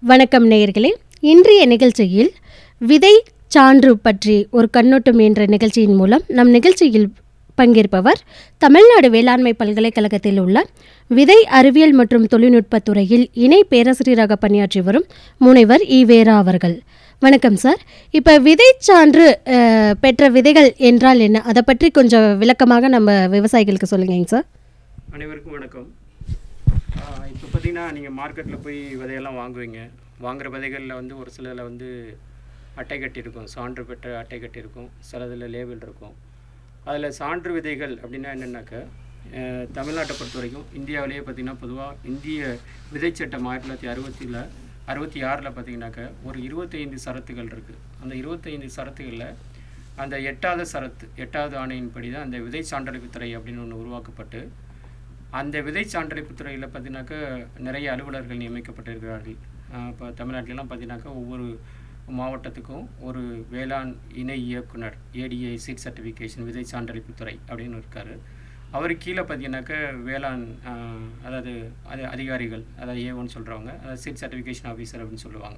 வணக்கம் நேயர்களே இன்றைய நிகழ்ச்சியில் விதை சான்று பற்றி ஒரு கண்ணோட்டம் என்ற நிகழ்ச்சியின் மூலம் நம் நிகழ்ச்சியில் பங்கேற்பவர் தமிழ்நாடு வேளாண்மை பல்கலைக்கழகத்தில் உள்ள விதை அறிவியல் மற்றும் தொழில்நுட்பத் துறையில் இணை பேராசிரியராக பணியாற்றி வரும் முனைவர் இ வேரா அவர்கள் வணக்கம் சார் இப்போ விதை சான்று அஹ், பெற்ற விதைகள் என்றால் என்ன அதை பற்றி கொஞ்சம் விளக்கமாக நம்ம விவசாயிகளுக்கு சொல்லுங்கங்க சார் அனைவருக்கும் வணக்கம் இப்போ பார்த்தீங்கன்னா நீங்கள் மார்க்கெட்டில் போய் விதையெல்லாம் வாங்குவீங்க வாங்குற விதைகளில் வந்து ஒரு சிலதில் வந்து அட்டை கட்டி இருக்கும் சான்று பெற்ற அட்டை கட்டி இருக்கும் சிலதில் லேபிள் இருக்கும் அதில் சான்று விதைகள் அப்படின்னா என்னென்னாக்கா அஹ், தமிழ்நாட்டை பொறுத்த வரைக்கும் இந்தியாவிலேயே பார்த்தீங்கன்னா பொதுவாக இந்திய விதைச்சட்டம் ஆயிரத்தி தொள்ளாயிரத்தி அறுபத்தில அறுபத்தி ஆறில் பார்த்தீங்கன்னாக்கா ஒரு இருபத்தைந்து சரத்துகள் இருக்குது அந்த இருபத்தைந்து சரத்துகளில் அந்த எட்டாவது சரத்து எட்டாவது ஆணையின்படி தான் அந்த விதை சான்றளிப்புத் துறை அப்படின்னு ஒன்று உருவாக்கப்பட்டு அந்த விதை சான்றளிப்பு துறையில் பார்த்தீங்கன்னாக்கா நிறைய அலுவலர்கள் நியமிக்கப்பட்டிருக்கிறார்கள் இப்போ தமிழ்நாட்டிலலாம் பார்த்தீங்கன்னாக்கா ஒவ்வொரு மாவட்டத்துக்கும் ஒரு வேளாண் இணை இயக்குனர் ஏடிஐ சீட் சர்டிஃபிகேஷன் விதை சான்றளிப்பு துறை அப்படின்னு இருக்கார் அவர் கீழே பார்த்தீங்கன்னாக்கா வேளாண் ஆஹ், அதாவது அது அதிகாரிகள் அதாவது ஏ ஒன் சொல்கிறவங்க அதாவது சீட் சர்டிஃபிகேஷன் ஆஃபீஸர் அப்படின்னு சொல்லுவாங்க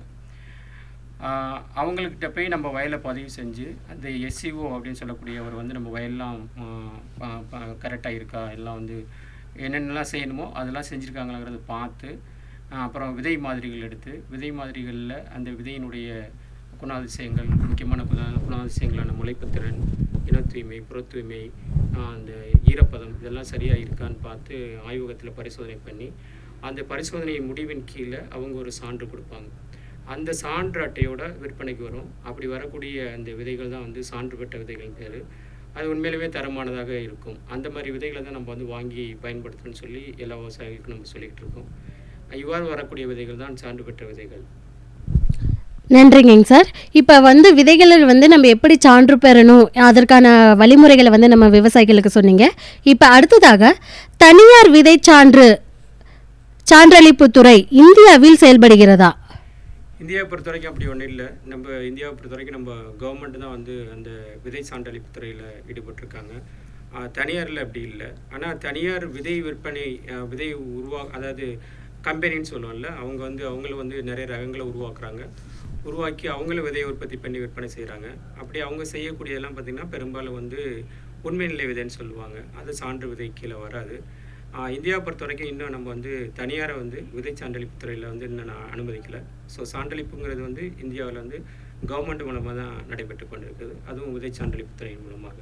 ஆஹ் அவங்கக்கிட்ட போய் நம்ம வயலை பதிவு செஞ்சு அந்த எஸ்சிஓ அப்படின்னு சொல்லக்கூடியவர் வந்து நம்ம வயல்லாம் கரெக்டாக இருக்கா எல்லாம் வந்து என்னென்னலாம் செய்யணுமோ அதெல்லாம் செஞ்சுருக்காங்களாங்கிறத பார்த்து ஆஹ் அப்புறம் விதை மாதிரிகள் எடுத்து விதை மாதிரிகளில் அந்த விதையினுடைய குணாதிசயங்கள் முக்கியமான குணா குணாதிசயங்களான முளைப்புத்திறன் இன தூய்மை புற தூய்மை ஆஹ் அந்த ஈரப்பதம் இதெல்லாம் சரியாக இருக்கான்னு பார்த்து ஆய்வகத்தில் பரிசோதனை பண்ணி அந்த பரிசோதனை முடிவின் கீழே அவங்க ஒரு சான்று கொடுப்பாங்க அந்த சான்று அட்டையோட விற்பனைக்கு வரும் அப்படி வரக்கூடிய அந்த விதைகள் தான் வந்து சான்று பெற்ற விதைகள் பேர் அது உண்மையிலுமே தரமானதாக இருக்கும் அந்த மாதிரி விதைகளை தான் நம்ம வந்து வாங்கி பயன்படுத்தணும்னு சொல்லி எல்லா விவசாயிகளுக்கும் நம்ம சொல்லிக்கிட்டு இருக்கோம் இவ்வாறு வரக்கூடிய விதைகள் தான் சான்று பெற்ற விதைகள் நன்றிங்கங்க சார் இப்போ வந்து விதைகளில் வந்து நம்ம எப்படி சான்று பெறணும் அதற்கான வழிமுறைகளை வந்து நம்ம விவசாயிகளுக்கு சொன்னீங்க இப்போ அடுத்ததாக தனியார் விதை சான்று சான்றளிப்பு துறை இந்தியாவில் செயல்படுகிறதா இந்தியாவை பொறுத்த வரைக்கும் அப்படி ஒன்றும் இல்லை நம்ம இந்தியாவை பொறுத்த வரைக்கும் நம்ம கவர்மெண்ட் தான் வந்து அந்த விதை சான்றளிப்பு துறையில் ஈடுபட்டிருக்காங்க ஆஹ் தனியாரில் அப்படி இல்லை ஆனால் தனியார் விதை விற்பனை ஆஹ் விதை உருவா அதாவது கம்பெனின்னு சொல்லுவோம்ல அவங்க வந்து அவங்களும் வந்து நிறைய ரகங்களை உருவாக்குறாங்க உருவாக்கி அவங்களும் விதையை உற்பத்தி பண்ணி விற்பனை செய்கிறாங்க அப்படி அவங்க செய்யக்கூடியதெல்லாம் பார்த்திங்கன்னா பெரும்பாலும் வந்து உண்மை நிலை விதைன்னு சொல்லுவாங்க அது சான்று விதை கீழே வராது ஆஹ் இந்தியாவை பொறுத்த வரைக்கும் இன்னும் நம்ம வந்து தனியாரை வந்து விதை சான்றளிப்பு துறையில் வந்து இன்னும் நான் அனுமதிக்கல ஸோ சான்றளிப்புங்கிறது வந்து இந்தியாவில் வந்து கவர்மெண்ட் மூலமாக தான் நடைபெற்று கொண்டிருக்குது அதுவும் விதை சான்றளிப்பு துறையின் மூலமாக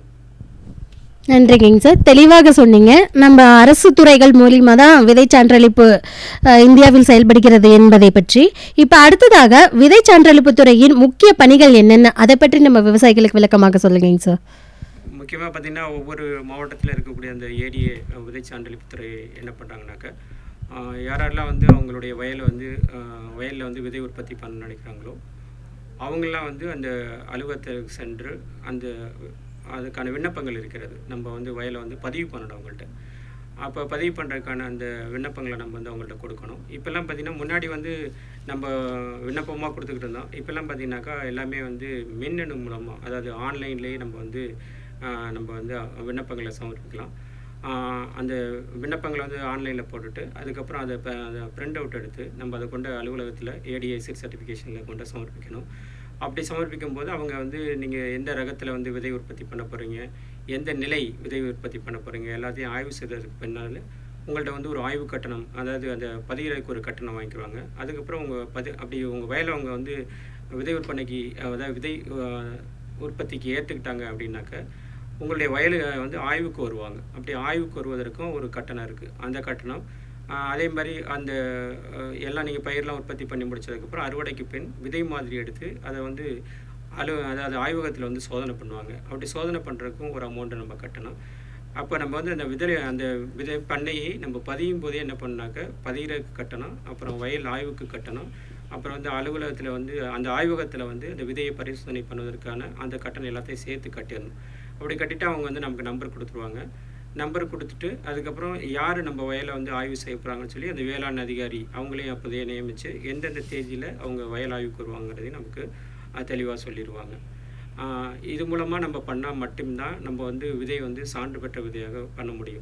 நன்றிங்க சார் தெளிவாக சொன்னீங்க நம்ம அரசு துறைகள் மூலியமாக தான் விதை சான்றளிப்பு அஹ், இந்தியாவில் செயல்படுகிறது என்பதை பற்றி இப்போ அடுத்ததாக விதை சான்றளிப்பு துறையின் முக்கிய பணிகள் என்னென்ன அதை பற்றி நம்ம விவசாயிகளுக்கு விளக்கமாக சொல்லுங்கங்க சார் முக்கியமாக பார்த்தீங்கன்னா ஒவ்வொரு மாவட்டத்தில் இருக்கக்கூடிய அந்த ஏடிஏ விதை சான்றளிப்பு துறை என்ன பண்ணுறாங்கனாக்கா ஆஹ் யாரெல்லாம் வந்து அவங்களுடைய வயலை வந்து வயலில் வந்து விதை உற்பத்தி பண்ண நினைக்கிறாங்களோ அவங்கெல்லாம் வந்து அந்த அலுவலகத்துக்கு சென்று அந்த அதுக்கான விண்ணப்பங்கள் இருக்கிறது நம்ம வந்து வயலை வந்து பதிவு பண்ணணும் அவங்கள்ட்ட அப்போ பதிவு பண்ணுறதுக்கான அந்த விண்ணப்பங்களை நம்ம வந்து அவங்கள்ட்ட கொடுக்கணும் இப்போல்லாம் பார்த்திங்கன்னா முன்னாடி வந்து நம்ம விண்ணப்பமாக கொடுத்துக்கிட்டு இருந்தோம் இப்போல்லாம் பார்த்தீங்கன்னாக்கா எல்லாமே வந்து மின்னணு மூலமாக அதாவது ஆன்லைன்லேயே நம்ம வந்து ஆஹ், நம்ம வந்து விண்ணப்பங்களை சமர்ப்பிக்கலாம் ஆஹ், அந்த விண்ணப்பங்களை வந்து ஆன்லைனில் போட்டுட்டு அதுக்கப்புறம் அதை ப- அதை பிரிண்ட் அவுட் எடுத்து நம்ம அதை கொண்ட அலுவலகத்தில் ஏடிஐ சிட் சர்டிஃபிகேஷனில் கொண்டு சமர்ப்பிக்கணும் அப்படி சமர்ப்பிக்கும் போது அவங்க வந்து நீங்கள் எந்த ரகத்தில் வந்து விதை உற்பத்தி பண்ண போகிறீங்க எந்த நிலை விதை உற்பத்தி பண்ண போகிறீங்க எல்லாத்தையும் ஆய்வு செய்ததுக்கு பின்னால் உங்கள்கிட்ட வந்து ஒரு ஆய்வு கட்டணம் அதாவது அந்த பதிகிறதுக்கு ஒரு கட்டணம் வாங்கிக்குவாங்க அதுக்கப்புறம் உங்கள் பதி அப்படி உங்கள் வயலை அவங்க வந்து விதை விற்பனைக்கு அதாவது விதை அஹ், உற்பத்திக்கு ஏற்றுக்கிட்டாங்க அப்படின்னாக்க உங்களுடைய வயலு வந்து ஆய்வுக்கு வருவாங்க அப்படி ஆய்வுக்கு வருவதற்கும் ஒரு கட்டணம் இருக்குது அந்த கட்டணம் ஆஹ், அதே மாதிரி அந்த அஹ், எல்லாம் நீங்கள் பயிரெலாம் உற்பத்தி பண்ணி முடிச்சதுக்கப்புறம் அறுவடைக்கு பின் விதை மாதிரி எடுத்து அதை வந்து அலு அதாவது ஆய்வகத்தில் வந்து சோதனை பண்ணுவாங்க அப்படி சோதனை பண்ணுறதுக்கும் ஒரு அமௌண்ட்டை நம்ம கட்டணும் அப்போ நம்ம வந்து அந்த விதை அந்த விதை பண்ணையை நம்ம பதியும் போதே என்ன பண்ணாக்க பதிகிறதுக்கு கட்டணும் அப்புறம் வயல் ஆய்வுக்கு கட்டணும் அப்புறம் வந்து அலுவலகத்தில் வந்து அந்த ஆய்வகத்தில் வந்து அந்த விதையை பரிசோதனை பண்ணுவதற்கான அந்த கட்டணம் எல்லாத்தையும் சேர்த்து கட்டிடணும் அப்படி கட்டிட்டு அவங்க வந்து நமக்கு நம்பர் கொடுத்துருவாங்க நம்பர் கொடுத்துட்டு அதுக்கப்புறம் யார் நம்ம வயலை வந்து ஆய்வு செய்ய போகிறாங்கன்னு சொல்லி அந்த வேளாண் அதிகாரி அவங்களையும் அப்போதையே நியமித்து எந்தெந்த தேதியில் அவங்க வயல் ஆய்வுக்கு வருவாங்கிறதையும் நமக்கு தெளிவாக சொல்லிடுவாங்க ஆஹ் இது மூலமாக நம்ம பண்ணால் மட்டும்தான் நம்ம வந்து விதை வந்து சான்று பெற்ற விதையாக பண்ண முடியும்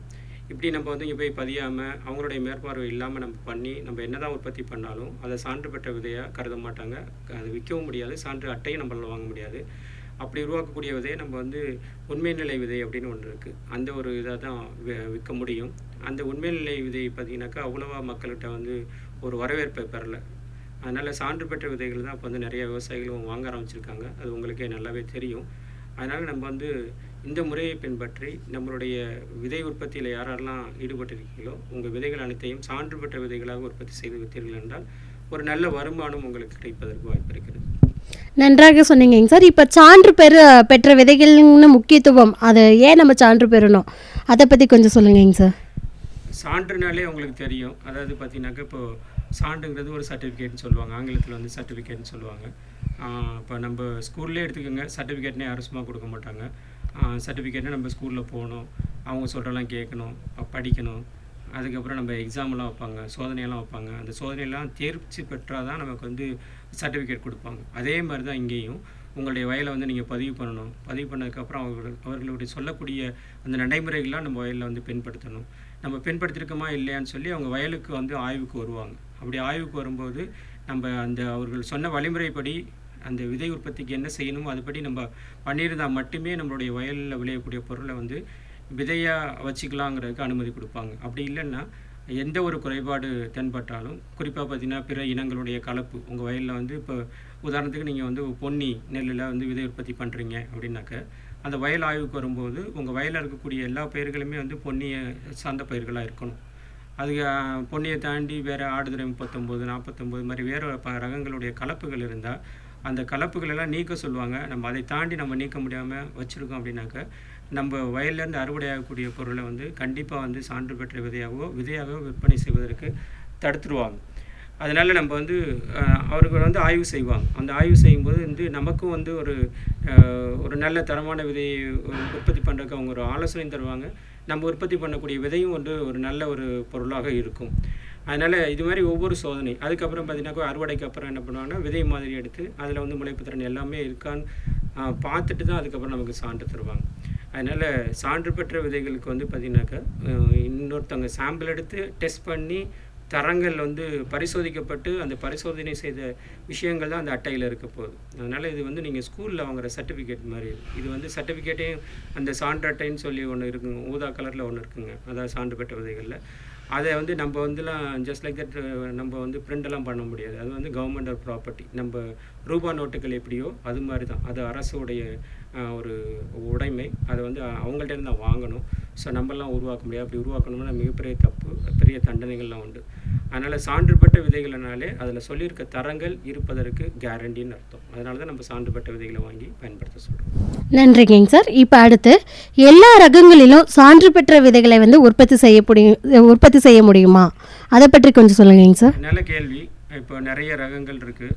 இப்படி நம்ம வந்து இங்கே போய் பதியாமல் அவங்களுடைய மேற்பார்வை இல்லாமல் நம்ம பண்ணி நம்ம என்னதான் உற்பத்தி பண்ணாலும் அதை சான்று பெற்ற விதையாக கருத மாட்டாங்க அது விற்கவும் முடியாது சான்று அட்டையும் நம்மளால் வாங்க முடியாது அப்படி உருவாக்கக்கூடிய விதையை நம்ம வந்து உண்மை நிலை விதை அப்படின்னு ஒன்று இருக்குது அந்த ஒரு இதை தான் வி- விற்க முடியும் அந்த உண்மை நிலை விதை பார்த்தீங்கன்னாக்கா அவ்வளோவா மக்கள்கிட்ட வந்து ஒரு வரவேற்பை பெறல அதனால் சான்று பெற்ற விதைகள் தான் இப்போ வந்து நிறைய விவசாயிகளும் வாங்க ஆரம்பிச்சிருக்காங்க அது உங்களுக்கே நல்லாவே தெரியும் அதனால் நம்ம வந்து இந்த முறையை பின்பற்றி நம்மளுடைய விதை உற்பத்தியில் யாரெல்லாம் ஈடுபட்டிருக்கீங்களோ உங்கள் விதைகள் அனைத்தையும் சான்று பெற்ற விதைகளாக உற்பத்தி செய்து விற்றீர்கள் என்றால் ஒரு நல்ல வருமானம் உங்களுக்கு கிடைப்பதற்கு வாய்ப்பு இருக்கிறது நன்றாக சொன்னீங்கங்க சார் இப்போ சான்று பெற பெற்ற விதைகள்னு முக்கியத்துவம் அதை ஏன் நம்ம சான்று பெறணும் அதை பற்றி கொஞ்சம் சொல்லுங்கங்க சார் சான்றுனாலே உங்களுக்கு தெரியும் அதாவது பார்த்தீங்கன்னாக்கா இப்போ சான்றுங்கிறது ஒரு சர்டிஃபிகேட்னு சொல்லுவாங்க ஆங்கிலத்தில் வந்து சர்டிஃபிகேட்னு சொல்லுவாங்க இப்போ நம்ம ஸ்கூல்லே எடுத்துக்கோங்க சர்டிஃபிகேட்னே யாரும் சும்மா கொடுக்க மாட்டாங்க சர்டிஃபிகேட்னா நம்ம ஸ்கூலில் போகணும் அவங்க சொல்கிறலாம் கேட்கணும் அ- படிக்கணும் அதுக்கப்புறம் நம்ம எக்ஸாம்லாம் வைப்பாங்க சோதனையெல்லாம் வைப்பாங்க அந்த சோதனையெல்லாம் தேர்ச்சி பெற்றால் தான் நமக்கு வந்து சர்டிஃபிகேட் கொடுப்பாங்க அதே மாதிரி தான் இங்கேயும் உங்களுடைய வயலை வந்து நீங்கள் பதிவு பண்ணணும் பதிவு பண்ணதுக்கப்புறம் அவர்கள் அவர்களுடைய சொல்லக்கூடிய அந்த நடைமுறைகள்லாம் நம்ம வயலில் வந்து பின்படுத்தணும் நம்ம பின்படுத்திருக்கோமா இல்லையான்னு சொல்லி அவங்க வயலுக்கு வந்து ஆய்வுக்கு வருவாங்க அப்படி ஆய்வுக்கு வரும்போது நம்ம அந்த அவர்கள் சொன்ன வழிமுறைப்படி அந்த விதை உற்பத்திக்கு என்ன செய்யணுமோ அதுபடி நம்ம பண்ணியிருந்தால் மட்டுமே நம்மளுடைய வயலில் விளையக்கூடிய பொருளை வந்து விதையாக வச்சுக்கலாங்கிறதுக்கு அனுமதி கொடுப்பாங்க அப்படி இல்லைன்னா எந்த ஒரு குறைபாடு தென்பட்டாலும் குறிப்பாக பார்த்தீங்கன்னா பிற இனங்களுடைய கலப்பு உங்கள் வயலில் வந்து இப்போ உதாரணத்துக்கு நீங்கள் வந்து பொன்னி நெல்லில் வந்து விதை உற்பத்தி பண்ணுறீங்க அப்படின்னாக்க அந்த வயல் ஆய்வுக்கு வரும்போது உங்கள் வயலில் இருக்கக்கூடிய எல்லா பயிர்களுமே வந்து பொன்னியை சார்ந்த பயிர்களாக இருக்கணும் அது அஹ், பொன்னியை தாண்டி வேறு ஆடுதுறை முப்பத்தொம்போது நாற்பத்தொம்போது மாதிரி வேறு ப ரகங்களுடைய கலப்புகள் இருந்தால் அந்த கலப்புகள் எல்லாம் நீக்க சொல்லுவாங்க நம்ம அதை தாண்டி நம்ம நீக்க முடியாமல் வச்சுருக்கோம் அப்படின்னாக்க நம்ம வயல்லேருந்து அறுவடை ஆகக்கூடிய பொருளை வந்து கண்டிப்பாக வந்து சான்று பெற்ற விதையாகவோ விதையாகவோ விற்பனை செய்வதற்கு தடுத்துருவாங்க அதனால் நம்ம வந்து அஹ், அவர்கள் வந்து ஆய்வு செய்வாங்க அந்த ஆய்வு செய்யும்போது வந்து நமக்கும் வந்து ஒரு அஹ், ஒரு நல்ல தரமான விதையை உற்பத்தி பண்ணுறதுக்கு அவங்க ஒரு ஆலோசனை தருவாங்க நம்ம உற்பத்தி பண்ணக்கூடிய விதையும் வந்து ஒரு நல்ல ஒரு பொருளாக இருக்கும் அதனால் இது மாதிரி ஒவ்வொரு சோதனை அதுக்கப்புறம் பார்த்தீங்கன்னா அறுவடைக்கு அப்புறம் என்ன பண்ணுவாங்கன்னா விதை மாதிரி எடுத்து அதில் வந்து முளைப்பு திறன் எல்லாமே இருக்கான்னு அஹ், பார்த்துட்டு தான் அதுக்கப்புறம் நமக்கு சான்று தருவாங்க அதனால் சான்று பெற்ற விதைகளுக்கு வந்து பார்த்தீங்கன்னாக்கா அஹ், இன்னொருத்தவங்க சாம்பிள் எடுத்து டெஸ்ட் பண்ணி தரங்கள் வந்து பரிசோதிக்கப்பட்டு அந்த பரிசோதனை செய்த விஷயங்கள் தான் அந்த அட்டையில் இருக்க போகுது அதனால் இது வந்து நீங்கள் ஸ்கூலில் வாங்குற சர்டிஃபிகேட் மாதிரி இது. இது வந்து சர்டிஃபிகேட்டையும் அந்த சான்று அட்டைன்னு சொல்லி ஒன்று இருக்குங்க ஊதா கலரில் ஒன்று இருக்குங்க அதாவது சான்று பெற்ற விதைகளில் அதை வந்து நம்ம வந்துலாம் ஜஸ்ட் லைக் தட் நம்ம வந்து print எல்லாம் பண்ண முடியாது அது வந்து கவர்மெண்ட் ப்ராப்பர்ட்டி நம்ம ரூபா நோட்டுகள் எப்படியோ அது மாதிரி தான் அது அரசுடைய ஆஹ், ஒரு உடைமை அதை வந்து அவங்கள்ட்ட இருந்து தான் வாங்கணும் ஸோ நம்மலாம் உருவாக்க முடியாது அப்படி உருவாக்கணும்னா மிகப்பெரிய தப்பு பெரிய தண்டனைகள்லாம் உண்டு அதனால் சான்று பெற்ற விதைகள்னாலே அதில் சொல்லியிருக்க தரங்கள் இருப்பதற்கு கேரண்டின்னு அர்த்தம் அதனால தான் நம்ம சான்று பெற்ற விதைகளை வாங்கி பயன்படுத்த சொல்கிறோம் நன்றிங்க சார் இப்போ அடுத்து எல்லா ரகங்களிலும் சான்று பெற்ற விதைகளை வந்து உற்பத்தி செய்ய முடியும் உற்பத்தி செய்ய முடியுமா அதை பற்றி கொஞ்சம் சொல்லுங்கங்க சார் நல்ல கேள்வி இப்போ நிறைய ரகங்கள் இருக்குது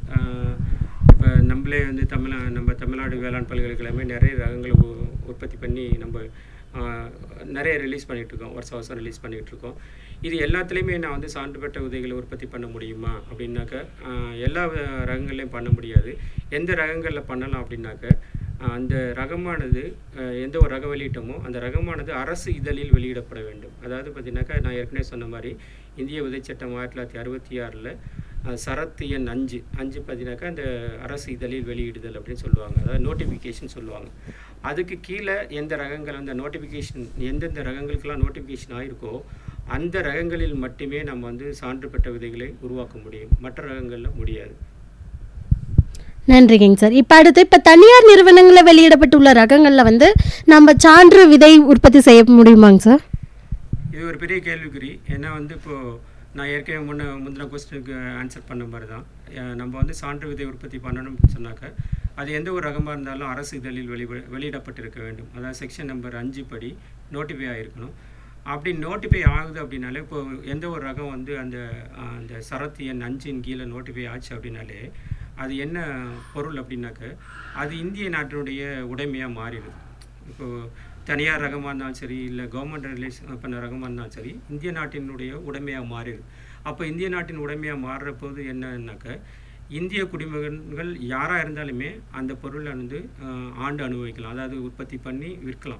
இப்போ நம்மளே வந்து தமிழ் நம்ம தமிழ்நாடு வேளாண் பல்கலைக்கழகமே நிறைய ரகங்களை உ- உற்பத்தி பண்ணி நம்ம ஆஹ், நிறைய ரிலீஸ் இருக்கோம் வருஷம் வருஷம் ரிலீஸ் இருக்கோம் இது எல்லாத்துலேயுமே நான் வந்து சான்று பெற்ற விதைகளை உற்பத்தி பண்ண முடியுமா அப்படின்னாக்க ஆஹ், எல்லா வ- ரகங்கள்லையும் பண்ண முடியாது எந்த ரகங்களில் பண்ணலாம் அப்படின்னாக்க ஆஹ், அந்த ரகமானது ஆஹ், எந்த ஒரு ரகம் வெளியிட்டோமோ அந்த ரகமானது அரசு இதழில் வெளியிடப்பட வேண்டும் அதாவது பார்த்தீங்கன்னாக்கா நான் ஏற்கனவே சொன்ன மாதிரி இந்திய விதைச்சட்டம் ஆயிரத்தி தொள்ளாயிரத்தி அறுபத்தி ஆறில் சரத்து எண் அஞ்சு அஞ்சு பார்த்தீங்கன்னாக்கா அந்த அரசு இதழில் வெளியிடுதல் அப்படின்னு சொல்லுவாங்க அதாவது நோட்டிஃபிகேஷன் சொல்லுவாங்க அதுக்கு கீழே எந்த ரகங்கள் அந்த நோட்டிஃபிகேஷன் எந்தெந்த ரகங்களுக்கெல்லாம் நோட்டிஃபிகேஷன் ஆயிருக்கோ அந்த ரகங்களில் மட்டுமே நம்ம வந்து சான்று பெற்ற விதைகளை உருவாக்க முடியும் மற்ற ரகங்களில் முடியாது நன்றிங்க சார் இப்போ அடுத்து இப்போ தனியார் நிறுவனங்களில் வெளியிடப்பட்டுள்ள ரகங்களில் வந்து நம்ம சான்று விதை உற்பத்தி செய்ய முடியுமாங்க சார் இது ஒரு பெரிய கேள்விக்குறி ஏன்னா வந்து இப்போது நான் ஏற்கனவே முன்ன முந்தின கொஸ்டினுக்கு ஆன்சர் பண்ண மாதிரி தான் அஹ் நம்ம வந்து சான்று விதை உற்பத்தி பண்ணணும்னு சொன்னாக்க அது எந்த ஒரு ரகமாக இருந்தாலும் அரசு இதழில் வெளி வெளியிடப்பட்டிருக்க வேண்டும் அதாவது செக்ஷன் நம்பர் அஞ்சு படி நோட்டிஃபை ஆகிருக்கணும் அப்படி நோட்டிஃபை ஆகுது அப்படின்னாலே இப்போ எந்த ஒரு ரகம் வந்து அந்த அஹ், அந்த சரத்து எண் அஞ்சின் கீழே நோட்டிஃபை ஆச்சு அப்படின்னாலே அது என்ன பொருள் அப்படின்னாக்க அது இந்திய நாட்டினுடைய உடைமையாக மாறிடுது இப்போ தனியார் ரகமாக இருந்தாலும் சரி இல்லை கவர்மெண்ட் ரிலீஸ் பண்ண ரகமாக இருந்தாலும் சரி இந்திய நாட்டினுடைய உடைமையாக மாறிடுது அப்போ இந்திய நாட்டின் உடைமையாக மாறுற போது என்னன்னாக்க இந்திய குடிமகன்கள் யாராக இருந்தாலுமே அந்த பொருளை வந்து ஆஹ், ஆண்டு அனுபவிக்கலாம் அதாவது உற்பத்தி பண்ணி விற்கலாம்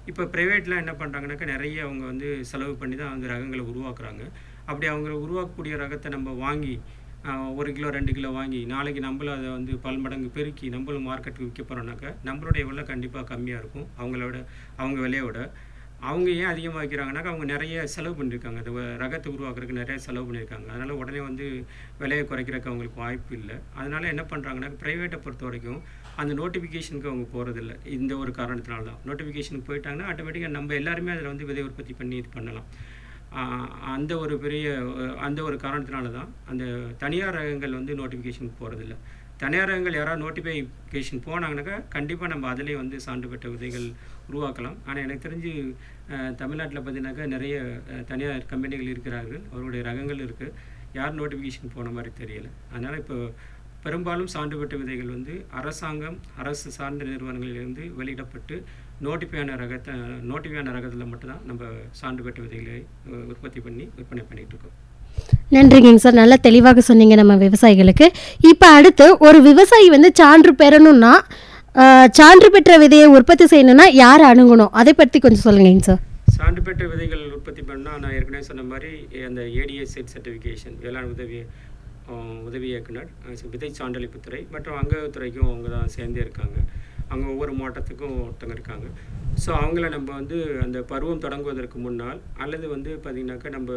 இப்போ ப்ரைவேட்டில் என்ன பண்ணுறாங்கனாக்கா நிறைய அவங்க வந்து செலவு பண்ணி தான் அந்த ரகங்களை உருவாக்குறாங்க அப்படி அவங்க உருவாக்கக்கூடிய ரகத்தை நம்ம வாங்கி ஆஹ், ஒரு கிலோ ரெண்டு கிலோ வாங்கி நாளைக்கு நம்மளும் அதை வந்து பல்மடங்கு பெருக்கி நம்மளும் மார்க்கெட்டுக்கு விற்க போகிறோம்னாக்கா நம்மளுடைய விலை கண்டிப்பாக கம்மியாக இருக்கும் அவங்களோட அவங்க விலையோட அவங்க ஏன் அதிகமாக வைக்கிறாங்கனாக்கா அவங்க நிறைய செலவு பண்ணியிருக்காங்க அந்த வ- ரகத்தை உருவாக்குறதுக்கு நிறைய செலவு பண்ணியிருக்காங்க அதனால் உடனே வந்து விலையை குறைக்கிறதுக்கு அவங்களுக்கு வாய்ப்பு இல்லை அதனால் என்ன பண்ணுறாங்கன்னா ப்ரைவேட்டை பொறுத்த வரைக்கும் அந்த நோட்டிஃபிகேஷனுக்கு அவங்க போகிறதில்ல இந்த ஒரு காரணத்தினால தான் நோட்டிஃபிகேஷனுக்கு போயிட்டாங்கன்னா ஆட்டோமேட்டிக்காக நம்ம எல்லாருமே அதில் வந்து விதை உற்பத்தி பண்ணி இது பண்ணலாம் ஆஹ் அந்த ஒரு பெரிய அஹ் அந்த ஒரு காரணத்தினால தான் அந்த தனியார் ரகங்கள் வந்து நோட்டிஃபிகேஷனுக்கு போகிறதில்ல தனியார் ரகங்கள் யாராவது நோட்டிஃபிகேஷன் போனாங்கனாக்கா கண்டிப்பாக நம்ம அதிலே வந்து சான்று பெற்ற விதைகள் உருவாக்கலாம் ஆனால் எனக்கு தெரிஞ்சு தமிழ்நாட்டில் பார்த்தீங்கன்னாக்கா நிறைய அஹ், தனியார் கம்பெனிகள் இருக்கிறார்கள் அவருடைய ரகங்கள் இருக்குது யார் நோட்டிஃபிகேஷன் போன மாதிரி தெரியல அதனால் இப்போ பெரும்பாலும் சான்று பெற்ற விதைகள் வந்து அரசாங்கம் அரசு சார்ந்த நிறுவனங்களிலிருந்து வெளியிடப்பட்டு நோட்டிஃபையான ரகத்தை நோட்டிஃபையான ரகத்தில் மட்டும்தான் நம்ம சான்று பெற்ற விதைகளை அஹ், உற்பத்தி பண்ணி விற்பனை பண்ணிகிட்டு இருக்கோம் நன்றிங்க சார் நல்லா தெளிவாக சொன்னீங்க நம்ம விவசாயிகளுக்கு இப்போ அடுத்து ஒரு விவசாயி வந்து சான்று பெறணும்னா ஆஹ், சான்று பெற்ற விதையை உற்பத்தி செய்யணும்னா யார் அணுகணும் அதை பற்றி கொஞ்சம் சொல்லுங்கங்க சார் சான்று பெற்ற விதைகள் உற்பத்தி பண்ணால் நான் ஏற்கனவே சொன்ன மாதிரி அந்த ஏடிஎஸ் செட் சர்டிஃபிகேஷன் வேளாண் உதவி அஹ், உதவி இயக்குனர் அஹ், விதை சான்றளிப்புத்துறை மற்றும் அங்கத்துறைக்கும் அவங்க தான் சேர்ந்தே இருக்காங்க அங்கே ஒவ்வொரு மாவட்டத்துக்கும் ஒருத்தங்க இருக்காங்க ஸோ அவங்கள நம்ம வந்து அந்த பருவம் தொடங்குவதற்கு முன்னால் அல்லது வந்து பார்த்திங்கனாக்கா நம்ம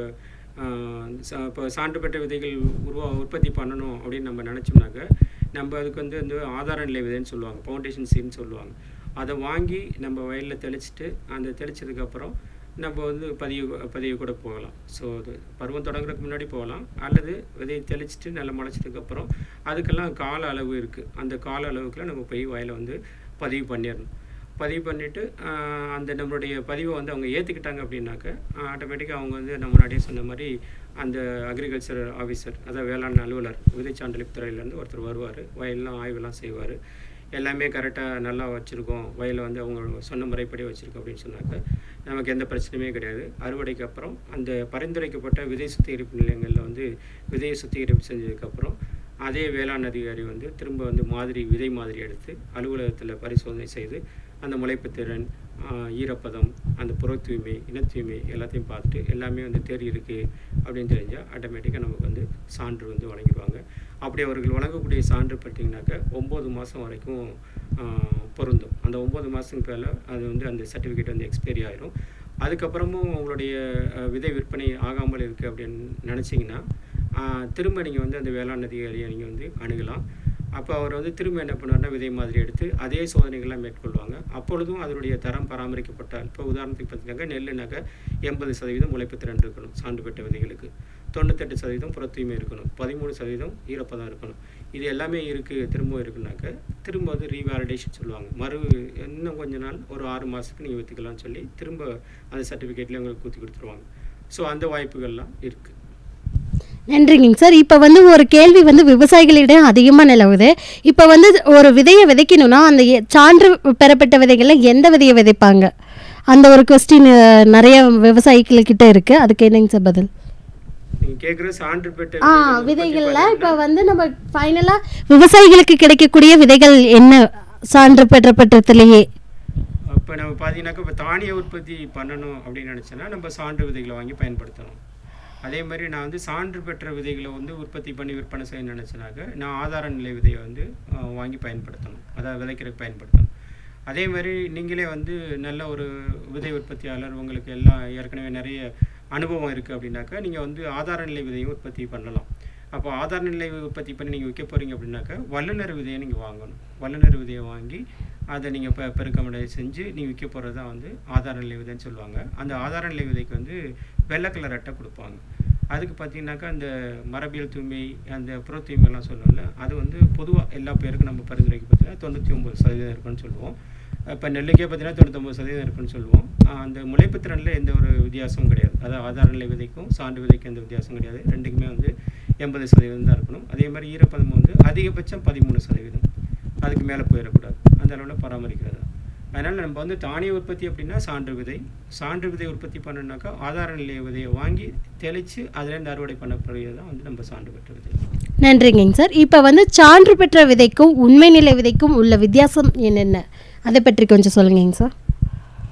ஆஹ், சா- இப்போ சான்று பெற்ற விதைகள் உருவா உற்பத்தி பண்ணணும் அப்படின்னு நம்ம நினச்சோம்னாக்க நம்ம அதுக்கு வந்து வந்து ஆதார நிலை விதைன்னு சொல்லுவாங்க ஃபவுண்டேஷன் சீட்னு சொல்லுவாங்க அதை வாங்கி நம்ம வயலில் தெளிச்சிட்டு அந்த தெளிச்சதுக்கப்புறம் நம்ம வந்து பதிவு பதிவு கூட போகலாம் ஸோ அது பருவம் தொடங்குறதுக்கு முன்னாடி போகலாம் அல்லது விதையை தெளிச்சிட்டு நல்லா முளைச்சதுக்கப்புறம் அதுக்கெல்லாம் கால அளவு இருக்குது அந்த கால அளவுக்குலாம் நம்ம போய் வயலை வந்து பதிவு பண்ணிடணும் பதிவு பண்ணிவிட்டு அந்த நம்மளுடைய பதிவை வந்து அவங்க ஏற்றுக்கிட்டாங்க அப்படின்னாக்க ஆட்டோமேட்டிக்காக அவங்க வந்து நம்ம முன்னாடியே சொன்ன மாதிரி அந்த அக்ரிகல்ச்சர் ஆஃபீஸர் அதாவது வேளாண் அலுவலர் விதை சான்றளிப்பு துறையிலேருந்து ஒருத்தர் வருவார் வயல்லாம் ஆய்வெல்லாம் செய்வார் எல்லாமே கரெக்டாக நல்லா வச்சுருக்கோம் வயலை வந்து அவங்க சொன்ன முறைப்படி வச்சுருக்கோம் அப்படின்னு சொன்னாக்க நமக்கு எந்த பிரச்சனையுமே கிடையாது அறுவடைக்கு அப்புறம் அந்த பரிந்துரைக்கப்பட்ட விதை சுத்திகரிப்பு நிலையங்களில் வந்து விதையை சுத்திகரிப்பு செஞ்சதுக்கப்புறம் அதே வேளாண் அதிகாரி வந்து திரும்ப வந்து மாதிரி விதை மாதிரி எடுத்து அலுவலகத்தில் பரிசோதனை செய்து அந்த முளைப்பு திறன் ஆஹ், ஈரப்பதம் அந்த புற தூய்மை இன தூய்மை எல்லாத்தையும் பார்த்துட்டு எல்லாமே வந்து தேறி இருக்குது அப்படின்னு தெரிஞ்சால் ஆட்டோமேட்டிக்காக நமக்கு வந்து சான்று வந்து வழங்கிடுவாங்க அப்படி அவர்கள் வழங்கக்கூடிய சான்று பார்த்தீங்கன்னாக்க ஒம்பது மாதம் வரைக்கும் ஆஹ், பொருந்தும் அந்த ஒம்பது மாதத்துக்கு மேலே அது வந்து அந்த சர்டிஃபிகேட் வந்து எக்ஸ்பைரி ஆயிரும் அதுக்கப்புறமும் உங்களுடைய அஹ், விதை விற்பனை ஆகாமல் இருக்குது அப்படின்னு நினச்சிங்கன்னா திரும்ப நீங்கள் வந்து அந்த வேளாண் அதிகாரியை நீங்கள் வந்து அணுகலாம் அப்போ அவர் வந்து திரும்ப என்ன பண்ணுவார்னா விதை மாதிரி எடுத்து அதே சோதனைகள்லாம் மேற்கொள்வாங்க அப்பொழுதும் அதனுடைய தரம் பராமரிக்கப்பட்டால் இப்போ உதாரணத்துக்கு பார்த்தீங்கன்னாக்கா நெல்லுனாக்கா எண்பது சதவீதம் முளைப்பு திறன் இருக்கணும் சான்று பெற்ற விதைகளுக்கு தொண்ணூத்தெட்டு சதவீதம் புற தூய்மை இருக்கணும் பதிமூணு சதவீதம் ஈரப்பதம் இருக்கணும் இது எல்லாமே இருக்குது திரும்ப இருக்குனாக்க திரும்ப வந்து ரீவேலிடேஷன் சொல்லுவாங்க மறு இன்னும் கொஞ்ச நாள் ஒரு ஆறு மாதத்துக்கு நீங்கள் விற்றுக்கலாம்னு சொல்லி திரும்ப அந்த சர்டிஃபிகேட்லேயே உங்களுக்கு ஊற்றி கொடுத்துருவாங்க ஸோ அந்த வாய்ப்புகள்லாம் இருக்குது நன்றிங்க சார் இப்போ வந்து ஒரு கேள்வி வந்து விவசாயிகளிடம் அதிகமாக நிலவுது இப்போ வந்து ஒரு விதையை விதைக்கணும்னா அந்த எ- சான்று பெறப்பட்ட விதைகளில் எந்த விதையை விதைப்பாங்க அந்த ஒரு கொஸ்டின் நிறைய விவசாயிகள்கிட்ட இருக்கு அதுக்கு என்னங்க சார் பதில் நீங்கள் கேட்குற சான்று பெற்ற ஆ விதைகள் உற்பத்தி விதைகளில் இப்போ பண்ணணும்னா, வந்து நம்ம ஃபைனலாக விவசாயிகளுக்கு கிடைக்கக்கூடிய விதைகள் என்ன சான்று பெற்றப்பட்டதுலேயே இப்போ நம்ம பார்த்தீங்கன்னாக்கா இப்போ தானிய உற்பத்தி பண்ணணும் அப்படின்னு நினச்சோன்னா நம்ம சான்று விதைகளை வாங்கி பயன்படுத்தணும் அதே மாதிரி நான் வந்து சான்று பெற்ற விதைகளை வந்து உற்பத்தி பண்ணி விற்பனை செய்ய நினச்சேனாக்க நான் ஆதார நிலை விதையை வந்து அஹ், வாங்கி பயன்படுத்தணும் அதாவது விதைக்கிறதுக்கு பயன்படுத்தணும் அதே மாதிரி நீங்களே வந்து நல்ல ஒரு விதை உற்பத்தியாளர் உங்களுக்கு எல்லாம் ஏற்கனவே நிறைய அனுபவம் இருக்குது அப்படின்னாக்கா நீங்கள் வந்து ஆதார நிலை விதையும் உற்பத்தி பண்ணலாம் அப்போ ஆதார நிலை உற்பத்தி பண்ணி நீங்கள் விற்க போகிறீங்க அப்படின்னாக்கா வல்லுநர் விதையை நீங்கள் வாங்கணும் வல்லுநர் விதையை வாங்கி அதை நீங்கள் இப்போ பெருக்கமடை செஞ்சு நீங்கள் விற்க போகிறது தான் வந்து ஆதார நிலை விதைன்னு சொல்லுவாங்க அந்த ஆதார நிலை விதைக்கு வந்து வெள்ளை கலர் அட்டை கொடுப்பாங்க அதுக்கு பார்த்தீங்கன்னாக்கா அந்த மரபியல் தூய்மை அந்த புற தூய்மைலாம் சொல்லுவோம்ல அது வந்து பொதுவாக எல்லா பேருக்கும் நம்ம பரிந்துரைக்கு பார்த்தீங்கன்னா தொண்ணூற்றி ஒம்பது சதவீதம் இருக்குன்னு சொல்லுவோம் இப்போ நெல்லுக்கே பார்த்தீங்கன்னா தொண்ணூத்தொம்பது சதவீதம் இருக்குன்னு சொல்லுவோம் ஆஹ் அந்த முளைப்பு திறனில் எந்த ஒரு வித்தியாசமும் கிடையாது அதாவது ஆதார நிலை விதைக்கும் சான்று விதைக்கும் எந்த வித்தியாசமும் கிடையாது ரெண்டுக்குமே வந்து எண்பது சதவீதம் தான் இருக்கணும் அதே மாதிரி ஈரப்பதம் வந்து அதிகபட்சம் பதிமூணு சதவீதம் அதுக்கு மேலே போயிடக்கூடாது அந்த அளவில் பராமரிக்கிறது அதனால் நம்ம வந்து தானிய உற்பத்தி அப்படின்னா சான்று விதை சான்று விதை உற்பத்தி பண்ணணுனாக்கா ஆதார நிலைய விதையை வாங்கி தெளித்து அதுலேருந்து அறுவடை பண்ணக்கூடியது தான் வந்து நம்ம சான்று பெற்ற விதை நன்றிங்க சார் இப்போ வந்து சான்று பெற்ற விதைக்கும் உண்மை நிலை விதைக்கும் உள்ள வித்தியாசம் என்னென்ன அதை பற்றி கொஞ்சம் சொல்லுங்கங்க சார்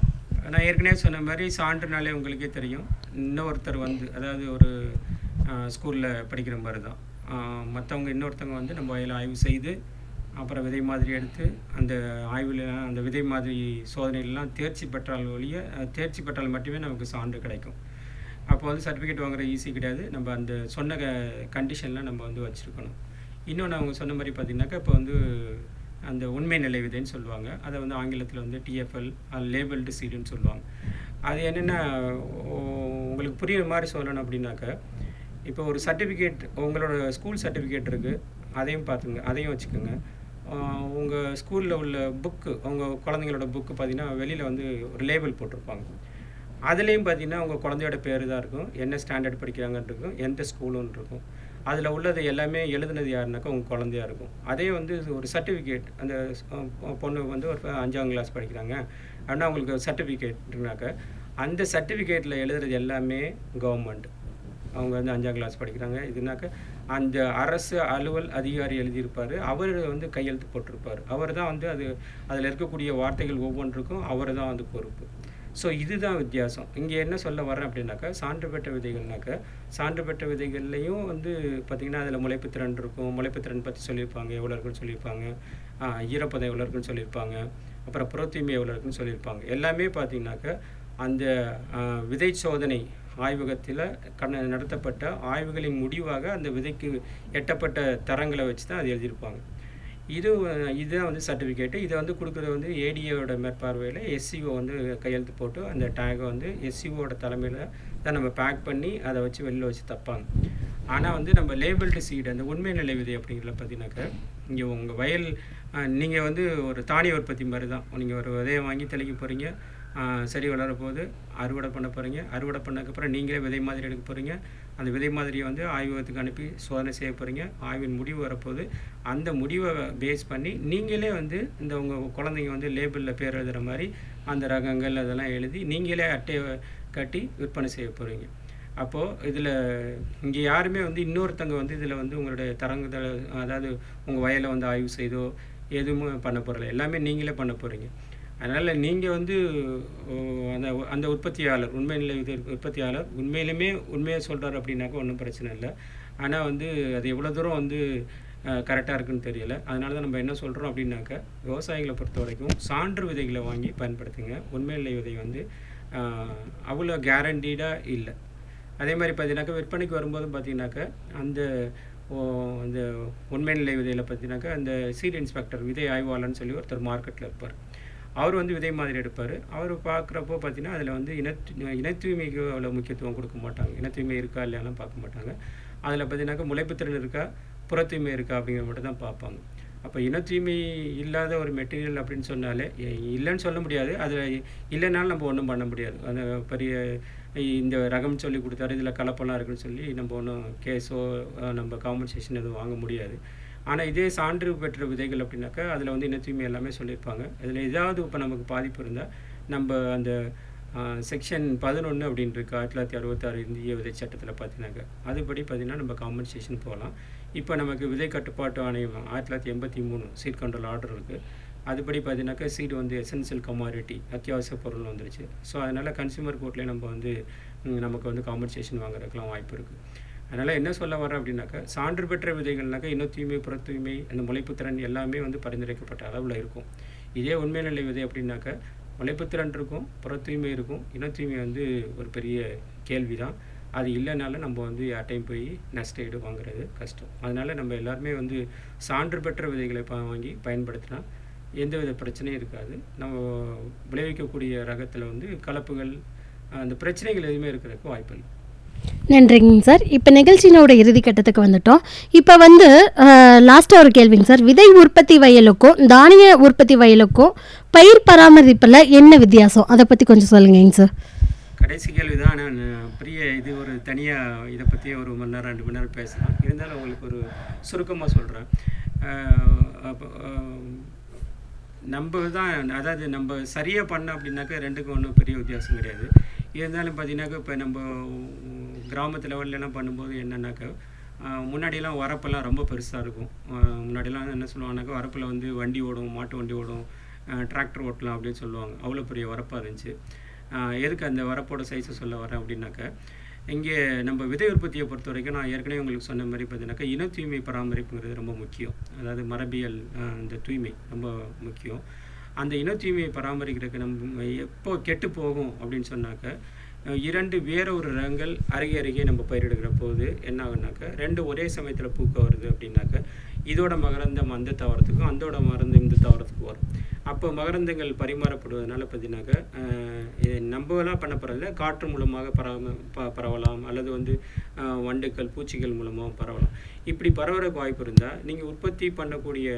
நான் ஏற்கனவே சொன்ன மாதிரி சான்றுனாலே உங்களுக்கே தெரியும் இன்னொருத்தர் வந்து அதாவது ஒரு ஸ்கூலில் படிக்கிற மாதிரி தான் மற்றவங்க இன்னொருத்தவங்க வந்து நம்ம வயலில் ஆய்வு செய்து அப்புறம் விதை மாதிரி எடுத்து அந்த ஆய்வில் அந்த விதை மாதிரி சோதனையிலலாம் தேர்ச்சி பெற்றால் ஒழிய அஹ், தேர்ச்சி பெற்றால் மட்டுமே நமக்கு சான்று கிடைக்கும் அப்போ வந்து சர்டிஃபிகேட் வாங்குறது ஈஸி கிடையாது நம்ம அந்த சொன்ன க கண்டிஷனில் நம்ம வந்து வச்சுருக்கணும் இன்னொன்று அவங்க சொன்ன மாதிரி பார்த்தீங்கன்னாக்கா இப்போ வந்து அந்த உண்மை நிலை விதைன்னு சொல்லுவாங்க அதை வந்து ஆங்கிலத்தில் வந்து டிஎஃப்எல் லேபிள்டு சீடுன்னு சொல்லுவாங்க அது என்னென்னா உங்களுக்கு புரியுற மாதிரி சொல்லணும் அப்படின்னாக்கா இப்போ ஒரு சர்டிஃபிகேட் உங்களோட ஸ்கூல் சர்டிஃபிகேட் இருக்குது அதையும் பார்த்துங்க அதையும் வச்சுக்கோங்க உங்கள் ஸ்கூலில் உள்ள புக்கு உங்கள் குழந்தைங்களோட புக்கு பார்த்தீங்கன்னா வெளியில் வந்து ஒரு லேபிள் போட்டிருப்பாங்க அதுலேயும் பார்த்தீங்கன்னா உங்கள் குழந்தையோட பேர் தான் இருக்கும் என்ன ஸ்டாண்டர்ட் படிக்கிறாங்கன்னு இருக்கும் எந்த ஸ்கூலுன்னு இருக்கும் அதில் உள்ளது எல்லாமே எழுதுனது யாருனாக்கா உங்கள் குழந்தையா இருக்கும் அதே வந்து ஒரு சர்டிஃபிகேட் அந்த அஹ், பொண்ணு வந்து ஒரு அஞ்சாம் கிளாஸ் படிக்கிறாங்க அப்படின்னா அவங்களுக்கு சர்டிஃபிகேட்னாக்கா அந்த சர்டிஃபிகேட்டில் எழுதுறது எல்லாமே கவர்மெண்ட் அவங்க வந்து அஞ்சாம் கிளாஸ் படிக்கிறாங்க இதுனாக்க அந்த அரசு அலுவல் அதிகாரி எழுதியிருப்பார் அவர் வந்து கையெழுத்து போட்டிருப்பார் அவர் தான் வந்து அது அதில் இருக்கக்கூடிய வார்த்தைகள் ஒவ்வொன்றுக்கும் அவர் தான் வந்து பொறுப்பு ஸோ இதுதான் வித்தியாசம் இங்கே என்ன சொல்ல வரேன் அப்படின்னாக்கா சான்று பெற்ற விதைகள்னாக்கா சான்று பெற்ற விதைகள்லையும் வந்து பார்த்திங்கன்னா அதில் முளைப்பு திறன் இருக்கும் முளைப்பு திறன் பற்றி சொல்லியிருப்பாங்க எவ்வளோ இருக்குன்னு சொல்லியிருப்பாங்க ஆஹ் ஈரப்பதம் எவ்வளோ இருக்குன்னு சொல்லியிருப்பாங்க அப்புறம் புறத்தூய்மை எவ்வளோ இருக்குன்னு சொல்லியிருப்பாங்க எல்லாமே பார்த்தீங்கன்னாக்கா அந்த ஆஹ், விதை சோதனை ஆய்வகத்தில் கண்ண நடத்தப்பட்ட ஆய்வுகளின் முடிவாக அந்த விதைக்கு எட்டப்பட்ட தரங்களை வச்சு தான் அது எழுதியிருப்பாங்க இது அஹ், இதுதான் வந்து சர்டிஃபிகேட்டு இதை வந்து கொடுக்குறது வந்து ஏடிஏவோட மேற்பார்வையில் எஸ்சிஓ வந்து கையெழுத்து போட்டு அந்த டேகை வந்து எஸ்சிஓட தலைமையில் தான் நம்ம பேக் பண்ணி அதை வச்சு வெளியில் வச்சு தப்பாங்க ஆனால் வந்து நம்ம லேபிள்டு சீடு அந்த உண்மை நிலை விதை அப்படிங்கிறத பார்த்தீங்கன்னாக்கா இங்கே உங்கள் வயல் நீங்கள் வந்து ஒரு தானிய உற்பத்தி மாதிரி தான் நீங்கள் ஒரு விதையை வாங்கி தெளிக்க போகிறீங்க செடி வளர போகுது அறுவடை பண்ண போகிறீங்க அறுவடை பண்ணதுக்கப்புறம் நீங்களே விதை மாதிரி எடுக்க போகிறீங்க அந்த விதை மாதிரியை வந்து ஆய்வகத்துக்கு அனுப்பி சோதனை செய்ய போகிறீங்க ஆய்வின் முடிவு வரப்போகுது அந்த முடிவை பேஸ் பண்ணி நீங்களே வந்து இந்த உங்கள் குழந்தைங்க வந்து லேபிளில் பேர் எழுதுகிற மாதிரி அந்த ரகங்கள் அதெல்லாம் எழுதி நீங்களே அட்டையை கட்டி விற்பனை செய்ய போகிறீங்க அப்போது இதில் இங்கே யாருமே வந்து இன்னொருத்தங்க வந்து இதில் வந்து உங்களுடைய தரங்குதல் அதாவது உங்கள் வயலை வந்து ஆய்வு செய்தோ எதுவுமே பண்ண போகிறல எல்லாமே நீங்களே பண்ண போகிறீங்க அதனால் நீங்கள் வந்து ஓ, அந்த அந்த உற்பத்தியாளர் உண்மை நிலை இது உற்பத்தியாளர் உண்மையிலுமே உண்மையை சொல்கிறார் அப்படின்னாக்கா ஒன்றும் பிரச்சனை இல்லை ஆனால் வந்து அது எவ்வளோ தூரம் வந்து கரெக்டாக இருக்குன்னு தெரியல அதனால தான் நம்ம என்ன சொல்கிறோம் அப்படின்னாக்கா விவசாயிகளை பொறுத்த வரைக்கும் சான்று விதைகளை வாங்கி பயன்படுத்துங்க உண்மை நிலை விதை வந்து அஹ், அவ்வளோ கேரண்டீடாக இல்லை அதே மாதிரி பார்த்தீங்கன்னாக்கா விற்பனைக்கு வரும்போது பார்த்தீங்கன்னாக்கா அந்த ஓ, அந்த உண்மை நிலை விதையில் பார்த்தீங்கன்னாக்கா அந்த சீட் இன்ஸ்பெக்டர் விதை ஆய்வாளர்னு சொல்லி ஒருத்தர் மார்க்கெட்டில் இருப்பார் அவர் வந்து விதை மாதிரி எடுப்பார் அவர் பார்க்குறப்போ பார்த்தீங்கன்னா அதில் வந்து இனத்து இனத்தூய்மைக்கு அவ்வளோ முக்கியத்துவம் கொடுக்க மாட்டாங்க இனத்தூய்மை இருக்கா இல்லையாலாம் பார்க்க மாட்டாங்க அதில் பார்த்தீங்கன்னாக்கா முளைப்புத்திறன் இருக்கா புறத்தூய்மை இருக்கா அப்படிங்கிறத மட்டும் தான் பார்ப்பாங்க அப்போ இனத்தூய்மை இல்லாத ஒரு மெட்டீரியல் அப்படின்னு சொன்னாலே எ- இல்லைன்னு சொல்ல முடியாது அதில் இல்லைனாலும் நம்ம ஒன்றும் பண்ண முடியாது அந்த பெரிய இந்த ரகம் சொல்லி கொடுத்தாரு இதில் கலப்பெல்லாம் இருக்குன்னு சொல்லி நம்ம ஒன்றும் கேஸோ நம்ம காம்பன்சேஷன் எதுவும் வாங்க முடியாது ஆனால் இதே சான்று பெற்ற விதைகள் அப்படின்னாக்கா அதில் வந்து இனத்தூய்மை எல்லாமே சொல்லியிருப்பாங்க அதில் ஏதாவது இப்போ நமக்கு பாதிப்பு இருந்தால் நம்ம அந்த செக்ஷன் பதினொன்று அப்படின்னு இருக்கு ஆயிரத்தி தொள்ளாயிரத்தி அறுபத்தாறு இந்திய விதை சட்டத்தில் பார்த்தீங்கன்னாக்கா அதுபடி பார்த்தீங்கன்னா நம்ம காம்பன்சேஷன் போகலாம் இப்போ நமக்கு விதை கட்டுப்பாட்டு ஆணையம் ஆயிரத்தி தொள்ளாயிரத்தி எண்பத்தி மூணு சீட் கண்ட்ரோல் ஆர்டர் இருக்குது அதுபடி பார்த்தீங்கன்னாக்கா சீடு வந்து எசென்சியல் கமாடிட்டி அத்தியாவசிய பொருள் வந்துருச்சு ஸோ அதனால் கன்சியூமர் கோர்ட்லேயே நம்ம வந்து ம், நமக்கு வந்து காம்பன்சேஷன் வாங்குறதுக்கெலாம் வாய்ப்பு இருக்குது அதனால் என்ன சொல்ல வரேன் அப்படின்னாக்கா சான்று பெற்ற விதைகள்னாக்கா இன தூய்மை புற தூய்மை அந்த முளைப்புத்திறன் எல்லாமே வந்து பரிந்துரைக்கப்பட்ட அளவில் இருக்கும் இதே உண்மை நிலை விதை அப்படின்னாக்கா முளைப்புத்திறன் இருக்கும் புற தூய்மை இருக்கும் இன தூய்மை வந்து ஒரு பெரிய கேள்வி தான் அது இல்லைனாலும் நம்ம வந்து யார்ட்டையும் போய் நஷ்ட ஈடு வாங்குறது கஷ்டம் அதனால் நம்ம எல்லாருமே வந்து சான்று பெற்ற விதைகளை பா வாங்கி பயன்படுத்தினா எந்தவித பிரச்சனையும் இருக்காது நம்ம விளைவிக்கக்கூடிய ரகத்தில் வந்து கலப்புகள் அந்த பிரச்சனைகள் எதுவுமே இருக்கிறதுக்கு வாய்ப்பு இல்லை நன்றிங்க சார் இப்போ நிகழ்ச்சியினோட இறுதி கட்டத்துக்கு வந்துட்டோம் இப்போ வந்து லாஸ்ட்டாக ஒரு கேள்விங்க சார் விதை உற்பத்தி வயலுக்கும் தானிய உற்பத்தி வயலுக்கும் பயிர் பராமரிப்பில் என்ன வித்தியாசம் அதை பற்றி கொஞ்சம் சொல்லுங்கங்க சார் கடைசி கேள்வி தான் நான் பெரிய இது ஒரு தனியாக இதை பற்றி ஒரு மணி நேரம் ரெண்டு மணி நேரம் பேசலாம் இருந்தாலும் உங்களுக்கு ஒரு சுருக்கமாக சொல்கிறேன் நம்ம தான் அதாவது நம்ம சரியாக பண்ண அப்படின்னாக்கா ரெண்டுக்கும் ஒன்றும் பெரிய வித்தியாசம் கிடையாது இருந்தாலும் பார்த்தீங்கன்னாக்கா இப்போ நம்ம கிராமத்து லெவல்லலாம் பண்ணும்போது என்னன்னாக்கா ஆஹ் முன்னாடியெல்லாம் வரப்பெல்லாம் ரொம்ப பெருசாக இருக்கும் ஆஹ் முன்னாடியெல்லாம் என்ன சொல்லுவாங்கனாக்கா வரப்பில் வந்து வண்டி ஓடும் மாட்டு வண்டி ஓடும் டிராக்டர் ஓட்டலாம் அப்படின்னு சொல்லுவாங்க அவ்வளோ பெரிய வரப்பாக இருந்துச்சு ஆஹ் எதுக்கு அந்த வரப்போட சைஸை சொல்ல வரேன் அப்படின்னாக்க இங்கே நம்ம விதை உற்பத்தியை பொறுத்த வரைக்கும் நான் ஏற்கனவே உங்களுக்கு சொன்ன மாதிரி பார்த்தீங்கன்னாக்கா இன தூய்மை பராமரிப்புங்கிறது ரொம்ப முக்கியம் அதாவது மரபியல் ஆஹ் இந்த தூய்மை ரொம்ப முக்கியம் அந்த இன தூய்மையை பராமரிக்கிறதுக்கு நம்ம எப்போ கெட்டு போகும் அப்படின்னு சொன்னாக்க அஹ் இரண்டு வேற ஒரு ரகங்கள் அருகே அருகே நம்ம பயிரிடுகிற போது என்ன ஆகுனாக்க ரெண்டு ஒரே சமயத்தில் பூக்க வருது அப்படின்னாக்க இதோட மகரந்தம் அந்த தாவரத்துக்கும் அந்தோட மகரந்தம் இந்த தாவரத்துக்கும் வரும் அப்போ மகரந்தங்கள் பரிமாறப்படுவதனால பார்த்தீங்கன்னாக்க அஹ் இது நம்மளாம் பண்ண போகிறதில்ல காற்று மூலமாக பரவ ப பரவலாம் அல்லது வந்து அஹ் வண்டுக்கள் பூச்சிகள் மூலமாக பரவலாம் இப்படி பரவறதுக்கு வாய்ப்பு இருந்தால் நீங்கள் உற்பத்தி பண்ணக்கூடிய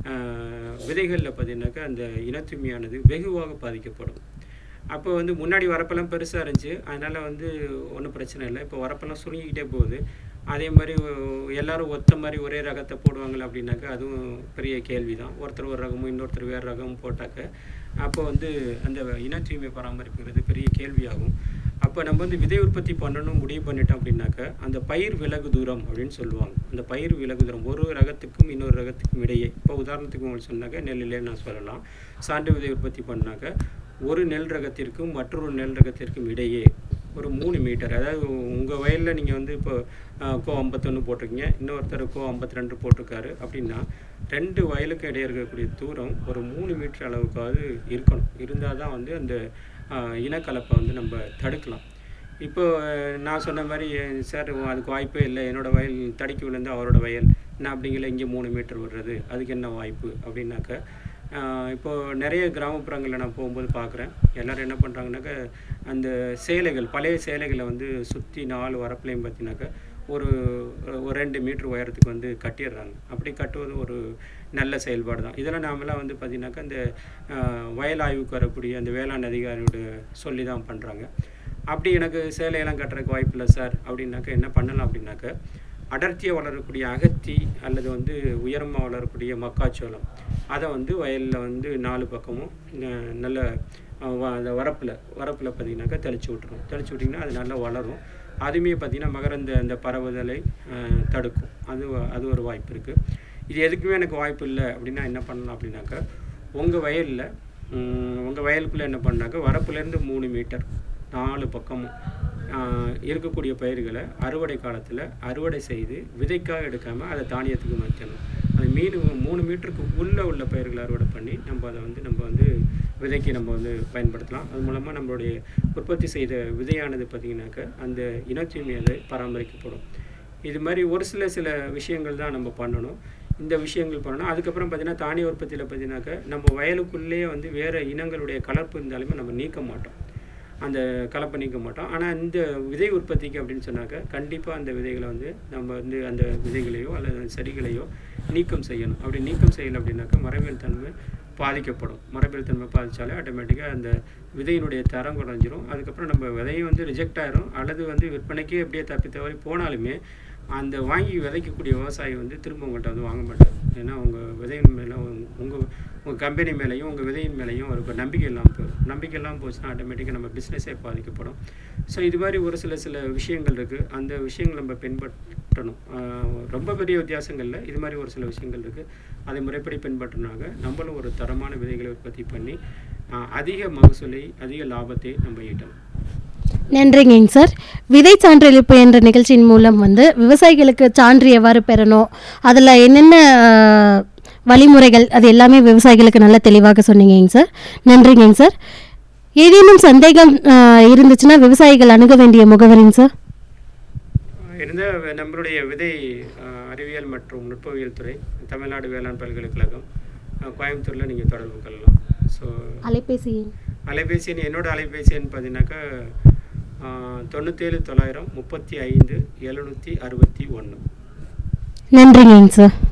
அஹ் விதைகளில் பார்த்தீங்கன்னாக்கா அந்த இனத்தூய்மையானது வெகுவாக பாதிக்கப்படும் அப்போ வந்து முன்னாடி வரப்பெல்லாம் பெருசாக இருந்துச்சு அதனால் வந்து ஒன்றும் பிரச்சனை இல்லை இப்போ வரப்பெல்லாம் சுருங்கிக்கிட்டே போகுது அதே மாதிரி ஒ- எல்லாரும் ஒத்த மாதிரி ஒரே ரகத்தை போடுவாங்களா அப்படின்னாக்கா அதுவும் பெரிய கேள்வி தான் ஒருத்தர் ஒரு ரகமும் இன்னொருத்தர் வேறு ரகமும் போட்டாக்க அப்போ வந்து அந்த இன தூய்மை பராமரிப்புங்கிறது பெரிய கேள்வியாகும் அப்போ நம்ம வந்து விதை உற்பத்தி பண்ணணும் முடிவு பண்ணிட்டோம் அப்படின்னாக்க அந்த பயிர் விலகு தூரம் அப்படின்னு சொல்லுவாங்க அந்த பயிர் விலகு தூரம் ஒரு ரகத்துக்கும் இன்னொரு ரகத்துக்கும் இடையே இப்போ உதாரணத்துக்கு உங்களுக்கு சொன்னாக்க நெல்லிலே நான் சொல்லலாம் சான்று விதை உற்பத்தி பண்ணாக்க ஒரு நெல் ரகத்திற்கும் மற்றொரு நெல் ரகத்திற்கும் இடையே ஒரு மூணு மீட்டர் அதாவது உங்கள் வயலில் நீங்கள் வந்து இப்போ அஹ், கோ ஐம்பத்தொன்று போட்டிருக்கீங்க இன்னொருத்தர் கோ ஐம்பத்தி ரெண்டு போட்டிருக்காரு அப்படின்னா ரெண்டு வயலுக்கு இடையே இருக்கக்கூடிய தூரம் ஒரு மூணு மீட்டர் அளவுக்காவது இருக்கணும் இருந்தால் தான் வந்து அந்த அஹ், இனக்கலப்பை வந்து நம்ம தடுக்கலாம் இப்போ அஹ், நான் சொன்ன மாதிரி அஹ், சார் அதுக்கு வாய்ப்பே இல்லை என்னோட வயல் தடுக்கி விழுந்து அவரோட வயல் நான் அப்படிங்கல இங்கே மூணு மீட்டர் விடுறது அதுக்கு என்ன வாய்ப்பு அப்படின்னாக்க ஆஹ் இப்போ நிறைய கிராமப்புறங்களில் நான் போகும்போது பார்க்குறேன் எல்லாரும் என்ன பண்ணுறாங்கனாக்கா அந்த சேலைகள் பழைய சேலைகளை வந்து சுற்றி நாலு வரப்புலையும் பார்த்தீங்கன்னாக்கா ஒரு ஒரு ரெண்டு மீட்டர் உயரத்துக்கு வந்து கட்டிடுறாங்க அப்படி கட்டுவது ஒரு நல்ல செயல்பாடு தான் இதெல்லாம் நாமெல்லாம் வந்து பார்த்திங்கனாக்கா இந்த ஆஹ் வயல் ஆய்வுக்கு வரக்கூடிய அந்த வேளாண் அதிகாரியோட சொல்லி தான் பண்ணுறாங்க அப்படி எனக்கு சேலையெல்லாம் கட்டுறதுக்கு வாய்ப்பு இல்லை சார் அப்படின்னாக்கா என்ன பண்ணலாம் அப்படின்னாக்க அடர்த்தியாக வளரக்கூடிய அகத்தி அல்லது வந்து உயரமாக வளரக்கூடிய மக்காச்சோளம் அதை வந்து வயலில் வந்து நாலு பக்கமும் அஹ், நல்ல அஹ், வ- அந்த வரப்பில் வரப்பில் பார்த்தீங்கன்னாக்கா தெளிச்சு விட்ருணும் தெளிச்சு விட்டிங்கன்னா அது நல்லா வளரும் அதுவுமே பார்த்தீங்கன்னா மகரந்த அந்த பரவுதலை அஹ், தடுக்கும் அது வ- அது ஒரு வாய்ப்பு இருக்குது இது எதுக்குமே எனக்கு வாய்ப்பு இல்லை அப்படின்னா என்ன பண்ணலாம் அப்படின்னாக்கா உங்கள் வயலில் உங்கள் வயலுக்குள்ளே என்ன பண்ணாக்கா வரப்புலேருந்து மூணு மீட்டர் நாலு பக்கமும் ஆஹ், இருக்கக்கூடிய பயிர்களை அறுவடை காலத்தில் அறுவடை செய்து விதைக்காக எடுக்காமல் அதை தானியத்துக்கு மாற்றணும் அது மீன் மூணு மீட்டருக்கு உள்ளே உள்ள பயிர்களை அறுவடை பண்ணி நம்ம அதை வந்து நம்ம வந்து விதைக்கு நம்ம வந்து பயன்படுத்தலாம் அது மூலமாக நம்மளுடைய உற்பத்தி செய்த விதையானது பார்த்திங்கனாக்கா அந்த இனத்தூய்மையை பராமரிக்கப்படும் இது மாதிரி ஒரு சில சில விஷயங்கள் தான் நம்ம பண்ணணும் இந்த விஷயங்கள் பண்ணணும் அதுக்கப்புறம் பார்த்தீங்கன்னா தானிய உற்பத்தியில் பார்த்தீங்கன்னாக்கா நம்ம வயலுக்குள்ளேயே வந்து வேறு இனங்களுடைய கலப்பு இருந்தாலுமே நம்ம நீக்க மாட்டோம் அந்த கலப்பை நீக்க மாட்டோம் ஆனால் இந்த விதை உற்பத்திக்கு அப்படின்னு சொன்னாக்க கண்டிப்பாக அந்த விதைகளை வந்து நம்ம வந்து அந்த விதைகளையோ அல்லது அந்த செடிகளையோ நீக்கம் செய்யணும் அப்படி நீக்கம் செய்யலை அப்படின்னாக்கா மரபியல் தன்மை பாதிக்கப்படும் மரபியல் தன்மை பாதித்தாலே ஆட்டோமேட்டிக்காக அந்த விதையினுடைய தரம் குறைஞ்சிரும் அதுக்கப்புறம் நம்ம விதையும் வந்து ரிஜெக்ட் ஆயிரும் அல்லது வந்து விற்பனைக்கே அப்படியே தப்பி தவறி போனாலுமே அந்த வாங்கி விதைக்கக்கூடிய விவசாயி வந்து திரும்ப உங்கள்கிட்ட வந்து வாங்க மாட்டார் ஏன்னா உங்கள் விதையின் மேலே உங்கள் உங்கள் கம்பெனி மேலேயும் உங்கள் விதையின் மேலேயும் அவருக்கு நம்பிக்கை இல்லாமல் போயிடும் நம்பிக்கை இல்லாமல் போச்சுன்னா ஆட்டோமேட்டிக்காக நம்ம பிஸ்னஸே பாதிக்கப்படும் ஸோ இது மாதிரி ஒரு சில சில விஷயங்கள் இருக்குது அந்த விஷயங்கள் நம்ம பின்பற்றணும் ஆஹ் ரொம்ப பெரிய வித்தியாசங்கள் இல்லை இது மாதிரி ஒரு சில விஷயங்கள் இருக்குது அதை முறைப்படி பின்பற்றினாங்க நம்மளும் ஒரு தரமான விதைகளை உற்பத்தி பண்ணி ஆஹ் அதிக மகசூலை அதிக லாபத்தை நம்ம ஈட்டலாம் நன்றிங்க சார் விதை சான்றளிப்பு என்ற நிகழ்ச்சியின் மூலம் வந்து விவசாயிகளுக்கு சான்று எவ்வாறு பெறணும் அதில் என்னென்ன அஹ், வழிமுறைகள் அது எல்லாமே விவசாயிகளுக்கு நல்ல தெளிவாக சொன்னீங்க சார் நன்றிங்க சார் ஏதேனும் சந்தேகம் அஹ், இருந்துச்சுன்னா விவசாயிகள் அணுக வேண்டிய முகவரிங்க சார் இருந்த நம்மளுடைய விதை அஹ், அறிவியல் மற்றும் நுட்பவியல் துறை தமிழ்நாடு வேளாண் பல்கலைக்கழகம் அஹ், கோயம்புத்தூரில் நீங்கள் தொடர்பு கொள்ளலாம் ஸோ அலைபேசி அலைபேசி எண் என்னோட அலைபேசி எண் பார்த்தீங்கன்னாக்கா அஹ், தொண்ணூத்தேழு தொள்ளாயிரம் முப்பத்தி ஐந்து எழுநூற்றி அறுபத்தி ஒன்று நன்றிங்க சார்